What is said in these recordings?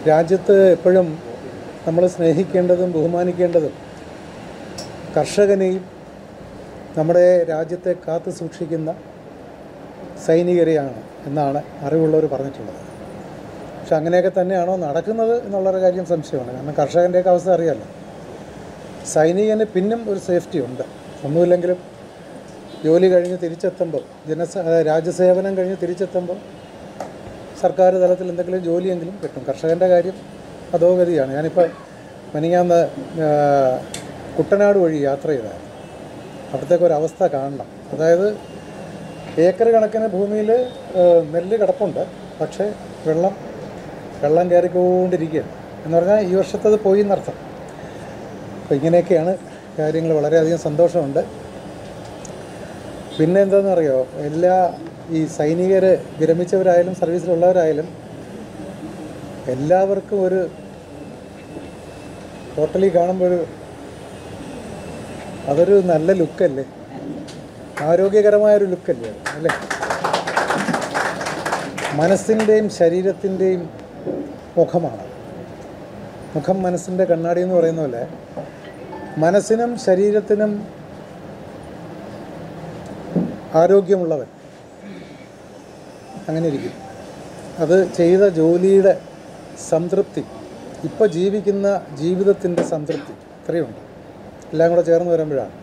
രാജ്യത്ത് എപ്പോഴും നമ്മൾ സ്നേഹിക്കേണ്ടതും ബഹുമാനിക്കേണ്ടതും കർഷകനെയും നമ്മുടെ രാജ്യത്തെ കാത്തു സൂക്ഷിക്കുന്ന സൈനികരെയാണ് എന്നാണ് അറിവുള്ളവർ പറഞ്ഞിട്ടുള്ളത് പക്ഷെ അങ്ങനെയൊക്കെ തന്നെയാണോ നടക്കുന്നത് എന്നുള്ളൊരു കാര്യം സംശയമാണ് കാരണം കർഷകൻ്റെയൊക്കെ അവസ്ഥ അറിയാമല്ലോ സൈനികന് പിന്നും ഒരു സേഫ്റ്റി ഉണ്ട് ഒന്നുമില്ലെങ്കിലും ജോലി കഴിഞ്ഞ് തിരിച്ചെത്തുമ്പോൾ ജനസ അതായത് രാജ്യസേവനം കഴിഞ്ഞ് തിരിച്ചെത്തുമ്പോൾ സർക്കാർ തലത്തിൽ എന്തെങ്കിലും ജോലിയെങ്കിലും കിട്ടും കർഷകൻ്റെ കാര്യം അധോഗതിയാണ് ഞാനിപ്പോൾ മെനിങ്ങാന്ന് ആ, കുട്ടനാട് വഴി യാത്ര ചെയ്താൽ അവിടുത്തേക്ക് ഒരു അവസ്ഥ കാണണം അതായത് ഏക്കർ കണക്കിന് ഭൂമിയിൽ നെല്ല് കിടപ്പുണ്ട് പക്ഷേ വെള്ളം വെള്ളം കയറിക്കൊണ്ടിരിക്കുകയാണ് എന്ന് പറഞ്ഞാൽ ഈ വർഷത്തത് പോയി എന്നർത്ഥം അപ്പോൾ ഇങ്ങനെയൊക്കെയാണ് കാര്യങ്ങൾ വളരെയധികം സന്തോഷമുണ്ട് പിന്നെ എന്താണെന്ന് അറിയോ എല്ലാ ഈ സൈനികർ വിരമിച്ചവരായാലും സർവീസിലുള്ളവരായാലും എല്ലാവർക്കും ഒരു ടോട്ടലി കാണുമ്പോൾ അതൊരു നല്ല ലുക്കല്ലേ ആരോഗ്യകരമായൊരു ലുക്കല്ലേ അത്, അല്ലേ മനസ്സിൻ്റെയും ശരീരത്തിൻ്റെയും മുഖമാണ് മുഖം മനസ്സിൻ്റെ കണ്ണാടി എന്ന് പറയുന്ന പോലെ മനസ്സിനും ശരീരത്തിനും ആരോഗ്യമുള്ളവൻ അങ്ങനെ ഇരിക്കും അത് ചെയ്ത ജോലിയുടെ സംതൃപ്തി ഇപ്പോൾ ജീവിക്കുന്ന ജീവിതത്തിൻ്റെ സംതൃപ്തി ഇത്രയുണ്ട് എല്ലാം കൂടെ ചേർന്ന് വരുമ്പോഴാണ്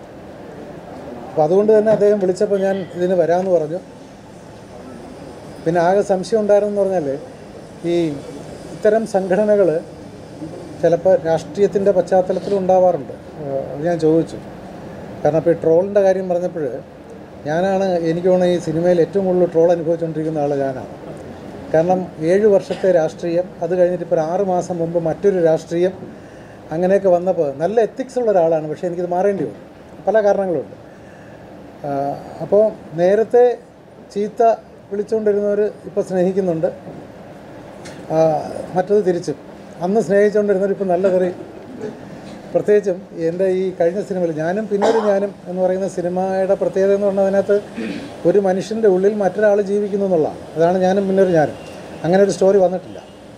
അപ്പോൾ അതുകൊണ്ട് തന്നെ അദ്ദേഹം വിളിച്ചപ്പോൾ ഞാൻ ഇതിന് വരാമെന്ന് പറഞ്ഞു പിന്നെ ആകെ സംശയം ഉണ്ടായിരുന്നെന്ന് പറഞ്ഞാൽ ഈ ഇത്തരം സംഘടനകൾ ചിലപ്പോൾ രാഷ്ട്രീയത്തിൻ്റെ പശ്ചാത്തലത്തിൽ ഉണ്ടാവാറുണ്ട് ഏഹ് അത് ഞാൻ ചോദിച്ചു കാരണം ഇപ്പോൾ ഈ ട്രോളിൻ്റെ കാര്യം പറഞ്ഞപ്പോൾ ഞാനാണ് എനിക്ക് തോന്നുന്നു ഈ സിനിമയിൽ ഏറ്റവും കൂടുതൽ ട്രോൾ അനുഭവിച്ചുകൊണ്ടിരിക്കുന്ന ആൾ ഞാനാണ് കാരണം ഏഴ് വർഷത്തെ രാഷ്ട്രീയം അത് കഴിഞ്ഞിട്ട് ഇപ്പോൾ ഒരു ആറ് മാസം മുമ്പ് മറ്റൊരു രാഷ്ട്രീയം അങ്ങനെയൊക്കെ വന്നപ്പോൾ നല്ല എത്തിക്സ് ഉള്ള ഒരാളാണ് പക്ഷേ എനിക്കിത് മാറേണ്ടി വന്നു പല കാരണങ്ങളുണ്ട് അപ്പോൾ നേരത്തെ ചീത്ത വിളിച്ചുകൊണ്ടിരുന്നവർ ഇപ്പോൾ സ്നേഹിക്കുന്നുണ്ട് ആ, മറ്റത് തിരിച്ചും അന്ന് സ്നേഹിച്ചുകൊണ്ടിരുന്നവർ ഇപ്പോൾ നല്ല കറി പ്രത്യേകിച്ചും എൻ്റെ ഈ കഴിഞ്ഞ സിനിമയിൽ ഞാനും പിന്നൊരു ഞാനും എന്ന് പറയുന്ന സിനിമയുടെ പ്രത്യേകത എന്ന് പറഞ്ഞാൽ അതിനകത്ത് ഒരു മനുഷ്യൻ്റെ ഉള്ളിൽ മറ്റൊരാൾ ജീവിക്കുന്നു എന്നുള്ളതാണ് അതാണ് ഞാനും പിന്നൊരു ഞാനും അങ്ങനെ ഒരു സ്റ്റോറി വന്നിട്ടില്ല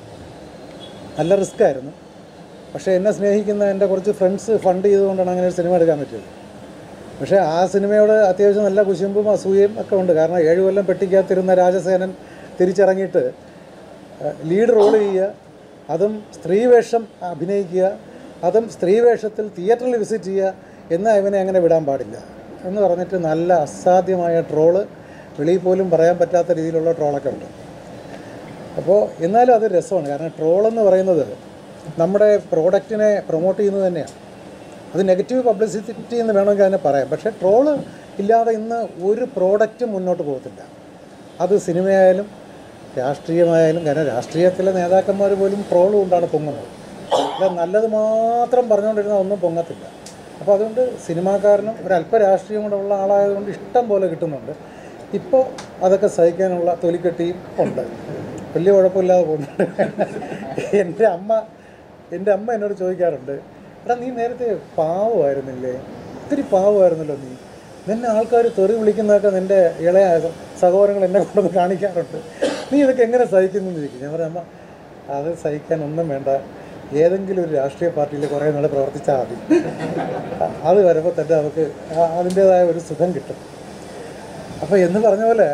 നല്ല റിസ്ക് ആയിരുന്നു പക്ഷേ എന്നെ സ്നേഹിക്കുന്ന എൻ്റെ കുറച്ച് ഫ്രണ്ട്സ് ഫണ്ട് ചെയ്തുകൊണ്ടാണ് അങ്ങനെ ഒരു സിനിമ എടുക്കാൻ പറ്റിയത് പക്ഷേ ആ സിനിമയോട് അത്യാവശ്യം നല്ല കുശുമ്പും അസൂയയും ഒക്കെ ഉണ്ട് കാരണം ഏഴ് കൊല്ലം പെട്ടിക്കകത്തിരുന്ന രാജസേനൻ തിരിച്ചിറങ്ങിയിട്ട് ലീഡ് റോൾ ചെയ്യുക അതും സ്ത്രീവേഷം അഭിനയിക്കുക അതും സ്ത്രീവേഷത്തിൽ തിയേറ്ററിൽ വിസിറ്റ് ചെയ്യുക എന്നാൽ ഇവനെ അങ്ങനെ വിടാൻ പാടില്ല എന്ന് പറഞ്ഞിട്ട് നല്ല അസാധ്യമായ ട്രോള് വെളിയിൽ പോലും പറയാൻ പറ്റാത്ത രീതിയിലുള്ള ട്രോളൊക്കെ ഉണ്ട് അപ്പോൾ എന്നാലും അത് രസമാണ് കാരണം ട്രോൾ എന്ന് പറയുന്നത് നമ്മുടെ പ്രോഡക്റ്റിനെ പ്രൊമോട്ട് ചെയ്യുന്നത് തന്നെയാണ് അത് നെഗറ്റീവ് പബ്ലിസിറ്റി എന്ന് വേണമെങ്കിൽ അതിനെ പറയാം പക്ഷേ ട്രോള് ഇല്ലാതെ ഇന്ന് ഒരു പ്രോഡക്റ്റും മുന്നോട്ട് പോകത്തില്ല അത് സിനിമയായാലും രാഷ്ട്രീയമായാലും കാരണം രാഷ്ട്രീയത്തിലെ നേതാക്കന്മാർ പോലും ട്രോൾ കൊണ്ടാണ് പൊങ്ങുന്നത് അല്ല നല്ലത് മാത്രം പറഞ്ഞുകൊണ്ടിരുന്നാൽ ഒന്നും പൊങ്ങത്തില്ല അപ്പോൾ അതുകൊണ്ട് സിനിമാക്കാരനും ഒരു അല്പ രാഷ്ട്രീയം കൂടെ ഉള്ള ആളായതുകൊണ്ട് ഇഷ്ടം പോലെ കിട്ടുന്നുണ്ട് ഇപ്പോൾ അതൊക്കെ സഹിക്കാനുള്ള തൊലിക്കെട്ടിയും ഉണ്ട് വലിയ കുഴപ്പമില്ലാതെ പോകുന്നുണ്ട് എൻ്റെ അമ്മ എൻ്റെ അമ്മ എന്നോട് ചോദിക്കാറുണ്ട് എടാ നീ നേരത്തെ പാവമായിരുന്നില്ലേ ഒത്തിരി പാവമായിരുന്നല്ലോ നീ നിന്നെ ആൾക്കാർ തെറി വിളിക്കുന്നതൊക്കെ നിൻ്റെ ഇളയ സഹോദരങ്ങൾ എന്നെ കൊണ്ടൊന്ന് കാണിക്കാറുണ്ട് നീ ഇതൊക്കെ എങ്ങനെ സഹിക്കുന്നു എന്ന് ചോദിക്കും ഞാൻ പറയാം അമ്മ അത് സഹിക്കാൻ ഒന്നും വേണ്ട ഏതെങ്കിലും ഒരു രാഷ്ട്രീയ പാർട്ടിയിൽ കുറേ നാൾ പ്രവർത്തിച്ചാൽ മതി അത് വരുമ്പോൾ തന്നെ നമുക്ക് ആ- അതിൻ്റേതായ ഒരു സുഖം കിട്ടും അപ്പോൾ എന്ന് പറഞ്ഞ പോലെ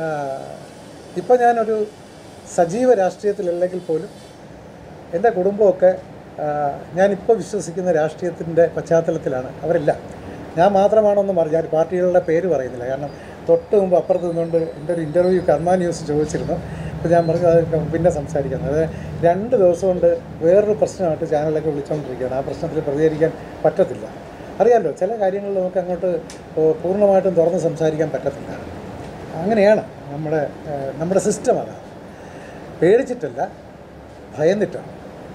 ഇപ്പം ഞാനൊരു സജീവ രാഷ്ട്രീയത്തിലല്ലെങ്കിൽ പോലും എൻ്റെ കുടുംബമൊക്കെ ആ, ഞാനിപ്പോൾ വിശ്വസിക്കുന്ന രാഷ്ട്രീയത്തിൻ്റെ പശ്ചാത്തലത്തിലാണ് അവരില്ല ഞാൻ മാത്രമാണെന്ന് പറഞ്ഞു ഞാൻ പാർട്ടികളുടെ പേര് പറയുന്നില്ല കാരണം തൊട്ട് മുമ്പ് അപ്പുറത്ത് നിന്നുകൊണ്ട് എൻ്റെ ഒരു ഇൻ്റർവ്യൂ കർമ്മ ന്യൂസ് ചോദിച്ചിരുന്നു അപ്പോൾ ഞാൻ പറഞ്ഞു അത് പിന്നെ സംസാരിക്കാം അത് രണ്ട് ദിവസം കൊണ്ട് വേറൊരു പ്രശ്നമായിട്ട് ചാനലൊക്കെ വിളിച്ചുകൊണ്ടിരിക്കുകയാണ് ആ പ്രശ്നത്തിൽ പ്രതികരിക്കാൻ പറ്റത്തില്ല അറിയാമല്ലോ ചില കാര്യങ്ങളിൽ നമുക്ക് അങ്ങോട്ട് ഓ, പൂർണ്ണമായിട്ടും തുറന്ന് സംസാരിക്കാൻ പറ്റത്തില്ല അങ്ങനെയാണ് നമ്മുടെ ആ, നമ്മുടെ സിസ്റ്റം അതാണ് പേടിച്ചിട്ടല്ല ഭയന്നിട്ടാണ്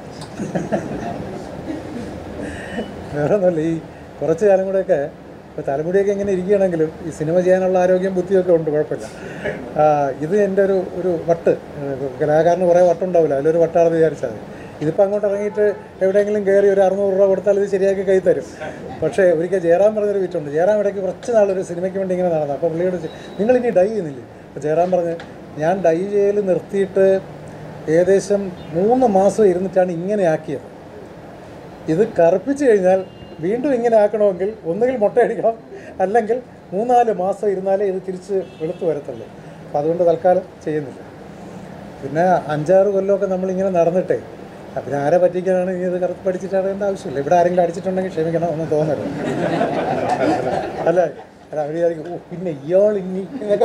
വേറെ ഒന്നുമില്ല ഈ കുറച്ച് കാലം കൂടെയൊക്കെ ഇപ്പോൾ തലമുടിയൊക്കെ ഇങ്ങനെ ഇരിക്കുകയാണെങ്കിലും ഈ സിനിമ ചെയ്യാനുള്ള ആരോഗ്യം ബുദ്ധിയൊക്കെ ഉണ്ട് കുഴപ്പമില്ല ആ, ഇത് എൻ്റെ ഒരു ഒരു വട്ട് ഏഹ് കലാകാരന് കുറേ വട്ടുണ്ടാവില്ല അതിലൊരു വട്ടാണെന്ന് വിചാരിച്ചാൽ മതി ഇതിപ്പോൾ അങ്ങോട്ട് ഇറങ്ങിയിട്ട് എവിടെയെങ്കിലും കയറി ഒരു അറുന്നൂറ് രൂപ കൊടുത്താൽ ഇത് ശരിയാക്കി കൈ തരും പക്ഷേ ഒരിക്കൽ ജയറാം പറഞ്ഞൊരു വിറ്റുണ്ട് ജയറാം ഇടയ്ക്ക് കുറച്ച് നാളൊരു സിനിമയ്ക്ക് വേണ്ടി ഇങ്ങനെ നടന്നു അപ്പോൾ പുള്ളിയോട് ചോ- നിങ്ങൾ ഇനി ഡൈ ചെയ്യുന്നില്ലേ അപ്പോൾ ജയറാം പറഞ്ഞ് ഞാൻ ഡൈ ചെയ്യൽ നിർത്തിയിട്ട് ഏകദേശം മൂന്ന് മാസം ഇരുന്നിട്ടാണ് ഇങ്ങനെ ആക്കിയത് ഇത് കറുപ്പിച്ച് കഴിഞ്ഞാൽ വീണ്ടും ഇങ്ങനെ ആക്കണമെങ്കിൽ ഒന്നുകിൽ മുട്ടയടിക്കണം അല്ലെങ്കിൽ മൂന്നാല് മാസം ഇരുന്നാലേ ഇത് തിരിച്ച് വെളുത്ത് വരത്തുള്ളൂ അപ്പം അതുകൊണ്ട് തൽക്കാലം ചെയ്യുന്നില്ല പിന്നെ അഞ്ചാറ് കൊല്ലമൊക്കെ നമ്മളിങ്ങനെ നടന്നിട്ടേ ആ, പിന്നെ ആരെ പറ്റിക്കാനാണ് ഇനി ഇത് കറുത്ത് പഠിച്ചിട്ട് അറിയേണ്ട ആവശ്യമില്ല ഇവിടെ ആരെങ്കിലും അടിച്ചിട്ടുണ്ടെങ്കിൽ ക്ഷമിക്കണം ഒന്നും തോന്നരുത് അല്ല അല്ല അവർ വിചാരിക്കും ഓ പിന്നെ ഇയാൾ ഇനി എന്നൊക്കെ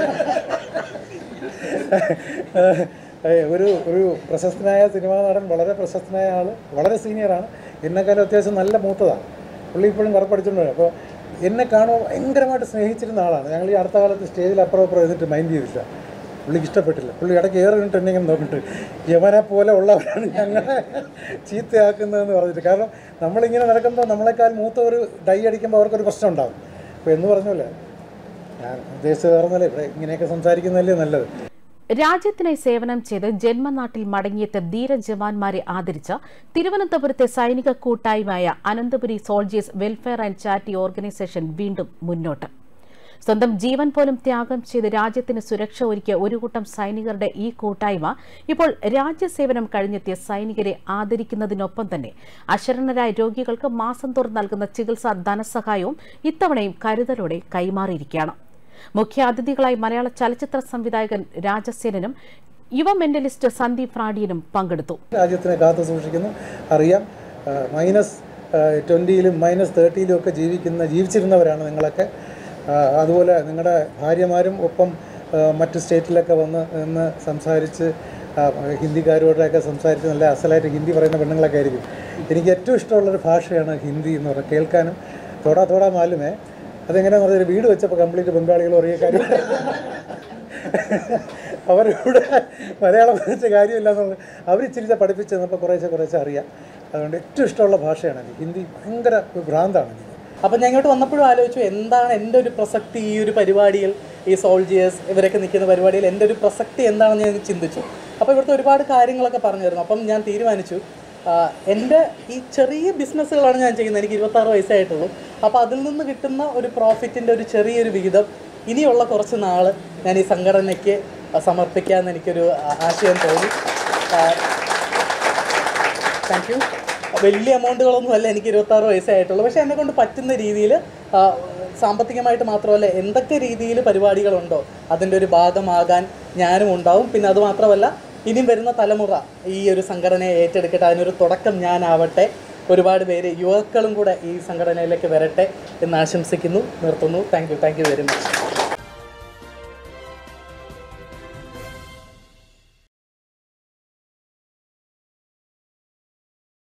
ഏ, ഒരു ഒരു പ്രശസ്തനായ സിനിമാ നടൻ വളരെ പ്രശസ്തനായ ആൾ വളരെ സീനിയറാണ് എന്നെക്കാളും അത്യാവശ്യം നല്ല മൂത്തതാണ് പുള്ളി ഇപ്പോഴും കറപ്പടിച്ചുകൊണ്ട് അപ്പോൾ എന്നെ കാണുമ്പോൾ ഭയങ്കരമായിട്ട് സ്നേഹിച്ചിരുന്ന ആളാണ് ഞങ്ങൾ ഈ അടുത്ത കാലത്ത് സ്റ്റേജിൽ അപ്പുറം അപ്പുറം എന്നിട്ട് മൈൻഡ് ചെയ്തില്ല പുള്ളിക്ക് ഇഷ്ടപ്പെട്ടില്ല പുള്ളി ഇടയ്ക്ക് ഏറെ നിന്നിട്ട് എന്നെ ഇങ്ങനെ നോക്കിയിട്ട് യമനെ പോലെ ഉള്ളവരാണ് ഞങ്ങളെ ചീത്തയാക്കുന്നതെന്ന് പറഞ്ഞിട്ട് കാരണം നമ്മളിങ്ങനെ നടക്കുമ്പോൾ നമ്മളെക്കാൾ മൂത്ത ഒരു ഡൈ അടിക്കുമ്പോൾ അവർക്കൊരു പ്രശ്നം ഉണ്ടാകും അപ്പോൾ എന്ന് പറഞ്ഞല്ലേ ഞാൻ ഉദ്ദേശിച്ചത് പറഞ്ഞല്ലേ ഇവിടെ ഇങ്ങനെയൊക്കെ സംസാരിക്കുന്നതല്ലേ നല്ലത് രാജ്യത്തിനായി സേവനം ചെയ്ത് ജന്മനാട്ടിൽ മടങ്ങിയെത്തിയ ധീര ജവാന്മാരെ ആദരിച്ച തിരുവനന്തപുരത്തെ സൈനിക കൂട്ടായ്മയായ Ananthapuri soldiers welfare and charity organisation വീണ്ടും മുന്നോട്ട് സ്വന്തം ജീവൻ പോലും ത്യാഗം ചെയ്ത് രാജ്യത്തിന് സുരക്ഷ ഒരുക്കിയ ഒരു കൂട്ടം സൈനികരുടെ ഈ കൂട്ടായ്മ ഇപ്പോൾ രാജ്യസേവനം കഴിഞ്ഞെത്തിയ സൈനികരെ ആദരിക്കുന്നതിനൊപ്പം തന്നെ അശരണരായ രോഗികൾക്ക് മാസം തോറും നൽകുന്ന ചികിത്സാ ധനസഹായവും ഇത്തവണയും കരുതലോടെ കൈമാറിയിരിക്കുകയാണ് മുഖ്യാതിഥികളായി മലയാള ചലച്ചിത്ര സംവിധായകൻ രാജസേനനും യുവ മെന്റലിസ്റ്റ് സന്ദീപ് ഫ്രാഡിയനും പങ്കെടുത്തു രാജ്യത്തിനെ കാത്തു സൂക്ഷിക്കുന്നു അറിയാം ആ, മൈനസ് ട്വൻറ്റിയിലും മൈനസ് തേർട്ടിയിലും ഒക്കെ ജീവിക്കുന്ന ജീവിച്ചിരുന്നവരാണ് നിങ്ങളൊക്കെ ആ, അതുപോലെ നിങ്ങളുടെ ഭാര്യമാരും ഒപ്പം ആ, മറ്റ് സ്റ്റേറ്റിലൊക്കെ വന്ന് നിന്ന് സംസാരിച്ച് ആ, ഹിന്ദിക്കാരോടൊക്കെ സംസാരിച്ച് നല്ല അസലായിട്ട് ഹിന്ദി പറയുന്ന പെണ്ണുങ്ങളൊക്കെ ആയിരിക്കും എനിക്ക് ഏറ്റവും ഇഷ്ടമുള്ളൊരു ഭാഷയാണ് ഹിന്ദി എന്ന് പറയുന്നത് കേൾക്കാനും തോടാ തോടാ മാലുമേ അതെങ്ങനെയാണെന്ന് പറഞ്ഞാൽ വീട് വെച്ചപ്പോൾ കംപ്ലീറ്റ് ബംഗാളികൾ ഒറിയക്കാരും അവരിവിടെ മലയാളം പഠിച്ച കാര്യമില്ല എന്നുള്ളത് അവർ ഇച്ചിരി പഠിപ്പിച്ച് തന്നപ്പോൾ കുറേശ്ശെ കുറേശ്ശെ അറിയാം അതുകൊണ്ട് ഏറ്റവും ഇഷ്ടമുള്ള ഭാഷയാണ് എനിക്ക് ഹിന്ദി ഭയങ്കര ഒരു ഭ്രാന്താണ് എനിക്ക് അപ്പം ഞാൻ ഇങ്ങോട്ട് വന്നപ്പോഴും ആലോചിച്ചു എന്താണ് എൻ്റെ ഒരു പ്രസക്തി ഈ ഒരു പരിപാടിയിൽ ഈ സോൾജിയേഴ്സ് ഇവരൊക്കെ നിൽക്കുന്ന പരിപാടിയിൽ എൻ്റെ ഒരു പ്രസക്തി എന്താണെന്ന് ഞാൻ ചിന്തിച്ചു അപ്പോൾ ഇവിടുത്തെ ഒരുപാട് കാര്യങ്ങളൊക്കെ പറഞ്ഞു തരുന്നു അപ്പം ഞാൻ തീരുമാനിച്ചു ആ, എൻ്റെ ഈ ചെറിയ ബിസിനസ്സുകളാണ് ഞാൻ ചെയ്യുന്നത് എനിക്ക് ഇരുപത്താറ് വയസ്സായിട്ടുള്ളൂ അപ്പോൾ അതിൽ നിന്ന് കിട്ടുന്ന ഒരു പ്രോഫിറ്റിൻ്റെ ഒരു ചെറിയൊരു വിഹിതം ഇനിയുള്ള കുറച്ച് നാൾ ഞാൻ ഈ സംഘടനയ്ക്ക് സമർപ്പിക്കാമെന്ന് എനിക്കൊരു ആ, ആശയം തോന്നി താങ്ക് യു വലിയ എമൗണ്ടുകളൊന്നും അല്ല എനിക്ക് ഇരുപത്താറ് വയസ്സായിട്ടുള്ളൂ പക്ഷേ എന്നെ കൊണ്ട് പറ്റുന്ന രീതിയിൽ സാമ്പത്തികമായിട്ട് മാത്രമല്ല എന്തൊക്കെ രീതിയിൽ പരിപാടികളുണ്ടോ അതിൻ്റെ ഒരു ഭാഗമാകാൻ ഞാനും ഉണ്ടാവും പിന്നെ അത് മാത്രമല്ല ഇനിയും വരുന്ന തലമുറ ഈ ഒരു സംഘടനയെ ഏറ്റെടുക്കട്ടെ അതിനൊരു തുടക്കം ഞാനാവട്ടെ ഒരുപാട് പേര് യുവാക്കളും കൂടെ ഈ സംഘടനയിലേക്ക് വരട്ടെ എന്ന് ആശംസിക്കുന്നു നിർത്തുന്നു thank you thank you very much